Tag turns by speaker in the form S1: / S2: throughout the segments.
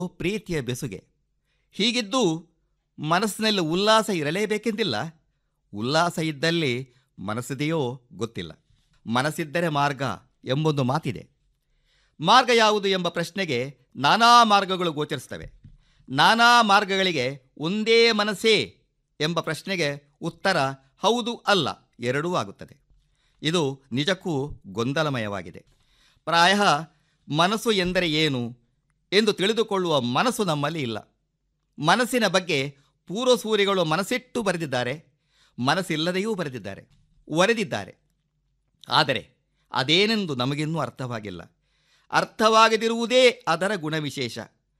S1: ಪ್ರೀತಿಯ ಬೆಸುಗೆ ಹೀಗಿದ್ದು ಮನಸ್ಸಿನಲ್ಲಿ ಉಲ್ಲಾಸ ಇರಲೇಬೇಕೆಂದಿಲ್ಲ ಉಲ್ಲಾಸ ಇದ್ದಲ್ಲಿ ಮನಸ್ಸಿದೆಯೋ ಗೊತ್ತಿಲ್ಲ ಮನಸ್ಸಿದ್ದರೆ ಮಾರ್ಗ ಎಂಬೊಂದು ಮಾತಿದೆ ಮಾರ್ಗ ಯಾವುದು ಎಂಬ ಪ್ರಶ್ನೆಗೆ ನಾನಾ ಮಾರ್ಗಗಳು ಗೋಚರಿಸ್ತವೆ ನಾನಾ ಮಾರ್ಗಗಳಿಗೆ ಒಂದೇ ಮನಸ್ಸೇ ಎಂಬ ಪ್ರಶ್ನೆಗೆ ಉತ್ತರ ಹೌದು ಅಲ್ಲ ಎರಡೂ ಆಗುತ್ತದೆ ಇದು ನಿಜಕ್ಕೂ ಗೊಂದಲಮಯವಾಗಿದೆ ಪ್ರಾಯ ಮನಸ್ಸು ಎಂದರೆ ಏನು ಎಂದು ತಿಳಿದುಕೊಳ್ಳುವ ಮನಸ್ಸು ನಮ್ಮಲ್ಲಿ ಇಲ್ಲ ಮನಸ್ಸಿನ ಬಗ್ಗೆ ಪೂರ್ವಸೂರಿಗಳು ಮನಸ್ಸಿಟ್ಟು ಬರೆದಿದ್ದಾರೆ ಮನಸ್ಸಿಲ್ಲದೆಯೂ ಬರೆದಿದ್ದಾರೆ ಒರೆದಿದ್ದಾರೆ ಆದರೆ ಅದೇನೆಂದು ನಮಗಿನ್ನೂ ಅರ್ಥವಾಗಿಲ್ಲ ಅರ್ಥವಾಗದಿರುವುದೇ ಅದರ ಗುಣವಿಶೇಷ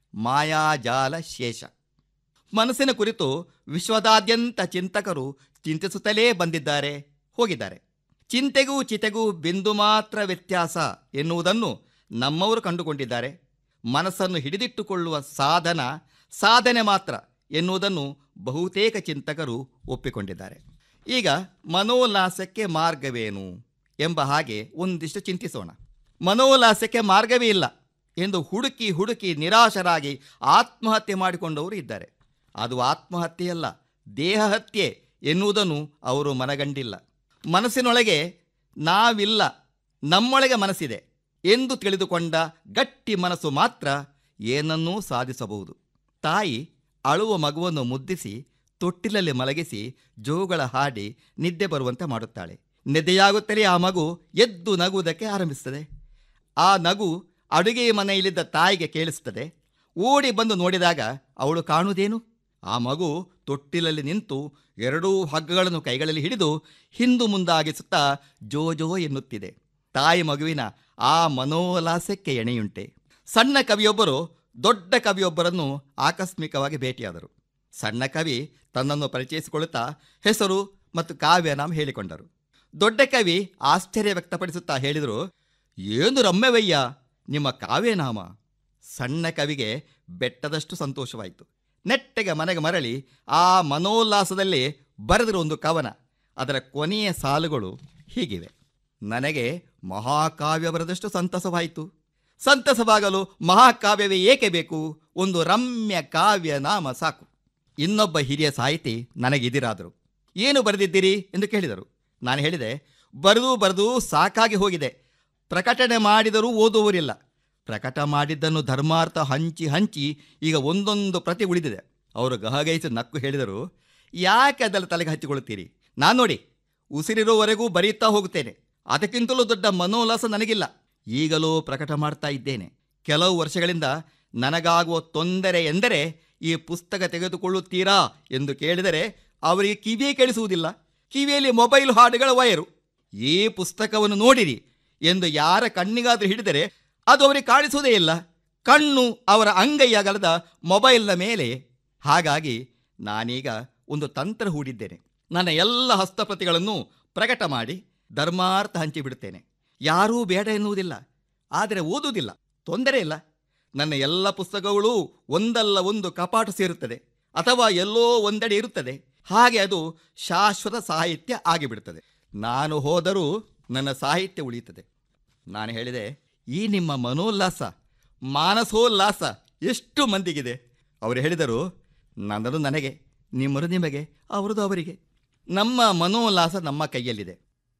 S1: ಮಾಯಾಜಾಲ ಶೇಷ ಮನಸ್ಸಿನ ಕುರಿತು ವಿಶ್ವದಾದ್ಯಂತ ಚಿಂತಕರು ಚಿಂತಿಸುತ್ತಲೇ ಬಂದಿದ್ದಾರೆ ಹೋಗಿದ್ದಾರೆ ಚಿಂತೆಗೂ ಚಿತೆಗೂ ಬಿಂದು ಮಾತ್ರ ವ್ಯತ್ಯಾಸ ಎನ್ನುವುದನ್ನು ನಮ್ಮವರು ಕಂಡುಕೊಂಡಿದ್ದಾರೆ ಮನಸ್ಸನ್ನು ಹಿಡಿದಿಟ್ಟುಕೊಳ್ಳುವ ಸಾಧನ ಸಾಧನೆ ಮಾತ್ರ ಎನ್ನುವುದನ್ನು ಬಹುತೇಕ ಚಿಂತಕರು ಒಪ್ಪಿಕೊಂಡಿದ್ದಾರೆ ಈಗ ಮನೋಲ್ಲಾಸಕ್ಕೆ ಮಾರ್ಗವೇನು ಎಂಬ ಹಾಗೆ ಒಂದಿಷ್ಟು ಚಿಂತಿಸೋಣ ಮನೋಲ್ಲಾಸಕ್ಕೆ ಮಾರ್ಗವೇ ಇಲ್ಲ ಎಂದು ಹುಡುಕಿ ಹುಡುಕಿ ನಿರಾಶರಾಗಿ ಆತ್ಮಹತ್ಯೆ ಮಾಡಿಕೊಂಡವರು ಇದ್ದಾರೆ ಅದು ಆತ್ಮಹತ್ಯೆಯಲ್ಲ ದೇಹಹತ್ಯೆ ಎನ್ನುವುದನ್ನು ಅವರು ಮನಗಂಡಿಲ್ಲ ಮನಸ್ಸಿನೊಳಗೆ ನಾವಿಲ್ಲ ನಮ್ಮೊಳಗೆ ಮನಸ್ಸಿದೆ ಎಂದು ತಿಳಿದುಕೊಂಡ ಗಟ್ಟಿ ಮನಸ್ಸು ಮಾತ್ರ ಏನನ್ನೂ ಸಾಧಿಸಬಹುದು ತಾಯಿ ಅಳುವ ಮಗುವನ್ನು ಮುದ್ದಿಸಿ ತೊಟ್ಟಿಲಲ್ಲಿ ಮಲಗಿಸಿ ಜೋಗಳ ಹಾಡಿ ನಿದ್ದೆ ಬರುವಂತೆ ಮಾಡುತ್ತಾಳೆ ನಿದ್ದೆಯಾಗುತ್ತಲೇ ಆ ಮಗು ಎದ್ದು ನಗುವುದಕ್ಕೆ ಆರಂಭಿಸುತ್ತದೆ ಆ ನಗು ಅಡುಗೆ ಮನೆಯಲ್ಲಿದ್ದ ತಾಯಿಗೆ ಕೇಳಿಸುತ್ತದೆ ಓಡಿ ಬಂದು ನೋಡಿದಾಗ ಅವಳು ಕಾಣುವುದೇನು ಆ ಮಗು ತೊಟ್ಟಿಲಲ್ಲಿ ನಿಂತು ಎರಡೂ ಹಗ್ಗಗಳನ್ನು ಕೈಗಳಲ್ಲಿ ಹಿಡಿದು ಹಿಂದು ಮುಂದಾಗಿಸುತ್ತಾ ಜೋ ಜೋ ಎನ್ನುತ್ತಿದೆ ತಾಯಿ ಮಗುವಿನ ಆ ಮನೋಲ್ಲಾಸಕ್ಕೆ ಎಣೆಯುಂಟೆ ಸಣ್ಣ ಕವಿಯೊಬ್ಬರು ದೊಡ್ಡ ಕವಿಯೊಬ್ಬರನ್ನು ಆಕಸ್ಮಿಕವಾಗಿ ಭೇಟಿಯಾದರು ಸಣ್ಣ ಕವಿ ತನ್ನನ್ನು ಪರಿಚಯಿಸಿಕೊಳ್ಳುತ್ತಾ ಹೆಸರು ಮತ್ತು ಕಾವ್ಯನಾಮ ಹೇಳಿಕೊಂಡರು ದೊಡ್ಡ ಕವಿ ಆಶ್ಚರ್ಯ ವ್ಯಕ್ತಪಡಿಸುತ್ತಾ ಹೇಳಿದರು ಏನು ರಮ್ಯವಯ್ಯ ನಿಮ್ಮ ಕಾವ್ಯನಾಮ ಸಣ್ಣ ಕವಿಗೆ ಬೆಟ್ಟದಷ್ಟು ಸಂತೋಷವಾಯಿತು ನೆಟ್ಟಗೆ ಮನೆಗೆ ಮರಳಿ ಆ ಮನೋಲ್ಲಾಸದಲ್ಲಿ ಬರೆದಿರೋ ಒಂದು ಕವನ ಅದರ ಕೊನೆಯ ಸಾಲುಗಳು ಹೀಗಿವೆ ನನಗೆ ಮಹಾಕಾವ್ಯ ಬರೆದಷ್ಟು ಸಂತಸವಾಯಿತು ಸಂತಸವಾಗಲು ಮಹಾಕಾವ್ಯವೇ ಏಕೆ ಬೇಕು ಒಂದು ರಮ್ಯ ಕಾವ್ಯ ನಾಮ ಸಾಕು ಇನ್ನೊಬ್ಬ ಹಿರಿಯ ಸಾಹಿತಿ ನನಗಿದಿರಾದರು ಏನು ಬರೆದಿದ್ದೀರಿ ಎಂದು ಕೇಳಿದರು ನಾನು ಹೇಳಿದೆ ಬರೆದು ಬರೆದು ಸಾಕಾಗಿ ಹೋಗಿದೆ ಪ್ರಕಟಣೆ ಮಾಡಿದರೂ ಓದುವವರಿಲ್ಲ ಪ್ರಕಟ ಮಾಡಿದ್ದನ್ನು ಧರ್ಮಾರ್ಥ ಹಂಚಿ ಹಂಚಿ ಈಗ ಒಂದೊಂದು ಪ್ರತಿ ಉಳಿದಿದೆ ಅವರು ಗಹಗೈಸಿ ನಕ್ಕು ಹೇಳಿದರು ಯಾಕೆ ಅದೆಲ್ಲ ತಲೆಗೆ ಹಚ್ಚಿಕೊಳ್ಳುತ್ತೀರಿ ನಾನು ನೋಡಿ ಉಸಿರಿರುವವರೆಗೂ ಬರೀತಾ ಹೋಗುತ್ತೇನೆ ಅದಕ್ಕಿಂತಲೂ ದೊಡ್ಡ ಮನೋಲ್ಲಾಸ ನನಗಿಲ್ಲ ಈಗಲೂ ಪ್ರಕಟ ಮಾಡ್ತಾ ಇದ್ದೇನೆ ಕೆಲವು ವರ್ಷಗಳಿಂದ ನನಗಾಗುವ ತೊಂದರೆ ಎಂದರೆ ಈ ಪುಸ್ತಕ ತೆಗೆದುಕೊಳ್ಳುತ್ತೀರಾ ಎಂದು ಕೇಳಿದರೆ ಅವರಿಗೆ ಕಿವಿಯೇ ಕೇಳಿಸುವುದಿಲ್ಲ ಕಿವಿಯಲ್ಲಿ ಮೊಬೈಲ್ ಹಾಡುಗಳ ವಯರು ಈ ಪುಸ್ತಕವನ್ನು ನೋಡಿರಿ ಎಂದು ಯಾರ ಕಣ್ಣಿಗಾದರೂ ಹಿಡಿದರೆ ಅದು ಅವರಿಗೆ ಕಾಣಿಸುವುದೇ ಇಲ್ಲ ಕಣ್ಣು ಅವರ ಅಂಗೈಯಾಗಲದ ಮೊಬೈಲ್ನ ಮೇಲೆ ಹಾಗಾಗಿ ನಾನೀಗ ಒಂದು ತಂತ್ರ ಹೂಡಿದ್ದೇನೆ ನನ್ನ ಎಲ್ಲ ಹಸ್ತಪ್ರತಿಗಳನ್ನು ಪ್ರಕಟ ಮಾಡಿ ಧರ್ಮಾರ್ಥ ಹಂಚಿಬಿಡುತ್ತೇನೆ ಯಾರೂ ಬೇಡ ಎನ್ನುವುದಿಲ್ಲ ಆದರೆ ಓದುವುದಿಲ್ಲ ತೊಂದರೆ ಇಲ್ಲ ನನ್ನ ಎಲ್ಲ ಪುಸ್ತಕಗಳು ಒಂದಲ್ಲ ಒಂದು ಕಪಾಟ ಸೇರುತ್ತದೆ ಅಥವಾ ಎಲ್ಲೋ ಒಂದೆಡೆ ಇರುತ್ತದೆ ಹಾಗೆ ಅದು ಶಾಶ್ವತ ಸಾಹಿತ್ಯ ಆಗಿಬಿಡುತ್ತದೆ ನಾನು ಹೋದರೂ ನನ್ನ ಸಾಹಿತ್ಯ ಉಳಿಯುತ್ತದೆ ನಾನು ಹೇಳಿದೆ ಈ ನಿಮ್ಮ ಮನೋಲ್ಲಾಸ ಮಾನಸೋಲ್ಲಾಸ ಎಷ್ಟು ಮಂದಿಗಿದೆ ಅವರು ಹೇಳಿದರು ನನ್ನದು ನನಗೆ ನಿಮ್ಮದು ನಿಮಗೆ ಅವರದು ಅವರಿಗೆ ನಮ್ಮ ಮನೋಲ್ಲಾಸ ನಮ್ಮ ಕೈಯಲ್ಲಿದೆ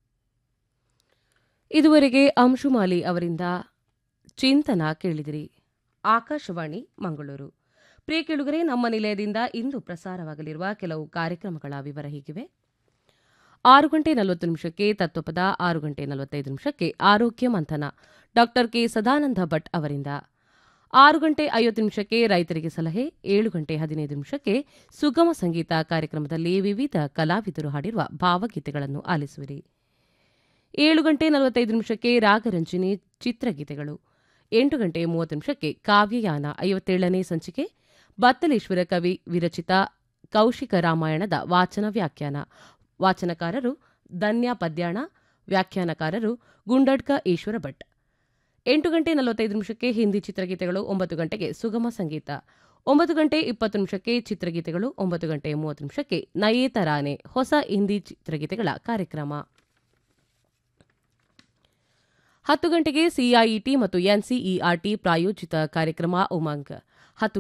S2: ಇದುವರೆಗೆ ಅಂಶುಮಾಲಿ ಅವರಿಂದ ಚಿಂತನ ಕೇಳಿದಿರಿ ಆಕಾಶವಾಣಿ ಮಂಗಳೂರು ಪ್ರಿಯ ಕೇಳುಗರೆ ನಮ್ಮ ನಿಲಯದಿಂದ ಇಂದು ಪ್ರಸಾರವಾಗಲಿರುವ ಕೆಲವು ಕಾರ್ಯಕ್ರಮಗಳ ವಿವರ ಹೀಗಿವೆ ಆರು ಗಂಟೆ ನಲವತ್ತು ನಿಮಿಷಕ್ಕೆ ತತ್ವಪದ ಆರು ಗಂಟೆ ನಲವತ್ತೈದು ನಿಮಿಷಕ್ಕೆ ಆರೋಗ್ಯ ಮಂಥನ ಡಾಕ್ಟರ್ ಕೆ ಸದಾನಂದ ಭಟ್ ಅವರಿಂದ ಆರು ಗಂಟೆ ಐವತ್ತು ನಿಮಿಷಕ್ಕೆ ರೈತರಿಗೆ ಸಲಹೆ ಏಳು ಗಂಟೆ ಹದಿನೈದು ನಿಮಿಷಕ್ಕೆ ಸುಗಮ ಸಂಗೀತ ಕಾರ್ಯಕ್ರಮದಲ್ಲಿ ವಿವಿಧ ಕಲಾವಿದರು ಹಾಡಿರುವ ಭಾವಗೀತೆಗಳನ್ನು ಆಲಿಸುವಿರಿ ಏಳು ಗಂಟೆ ನಲವತ್ತೈದು ನಿಮಿಷಕ್ಕೆ ರಾಗರಂಜಿನಿ ಚಿತ್ರಗೀತೆಗಳು ಎಂಟು ಗಂಟೆ ಮೂವತ್ತು ನಿಮಿಷಕ್ಕೆ ಕಾವ್ಯಯಾನ ಐವತ್ತೇಳನೇ ಸಂಚಿಕೆ ಬತ್ತಲೇಶ್ವರ ಕವಿ ವಿರಚಿತ ಕೌಶಿಕ ರಾಮಾಯಣದ ವಾಚನ ವ್ಯಾಖ್ಯಾನ ವಾಚನಕಾರರು ಧನ್ಯ ಪದ್ಯಾಣ ವ್ಯಾಖ್ಯಾನಕಾರರು ಗುಂಡಡ್ಕ ಈಶ್ವರ ಭಟ್ ಎಂಟು ಗಂಟೆ ನಲವತ್ತೈದು ನಿಮಿಷಕ್ಕೆ ಹಿಂದಿ ಚಿತ್ರಗೀತೆಗಳು ಒಂಬತ್ತು ಗಂಟೆಗೆ ಸುಗಮ ಸಂಗೀತ ಒಂಬತ್ತು ಗಂಟೆ ಇಪ್ಪತ್ತು ನಿಮಿಷಕ್ಕೆ ಚಿತ್ರಗೀತೆಗಳು ಒಂಬತ್ತು ಗಂಟೆ ಮೂವತ್ತು ನಿಮಿಷಕ್ಕೆ ನಯೇ ತರಾನೆ ಹೊಸ ಹಿಂದಿ ಚಿತ್ರಗೀತೆಗಳ ಕಾರ್ಯಕ್ರಮ ಹತ್ತು ಗಂಟೆಗೆ ಸಿಐಇಟಿ ಮತ್ತು ಎನ್ಸಿಇಆರ್ಟಿ ಪ್ರಾಯೋಜಿತ ಕಾರ್ಯಕ್ರಮ ಉಮಂಗ್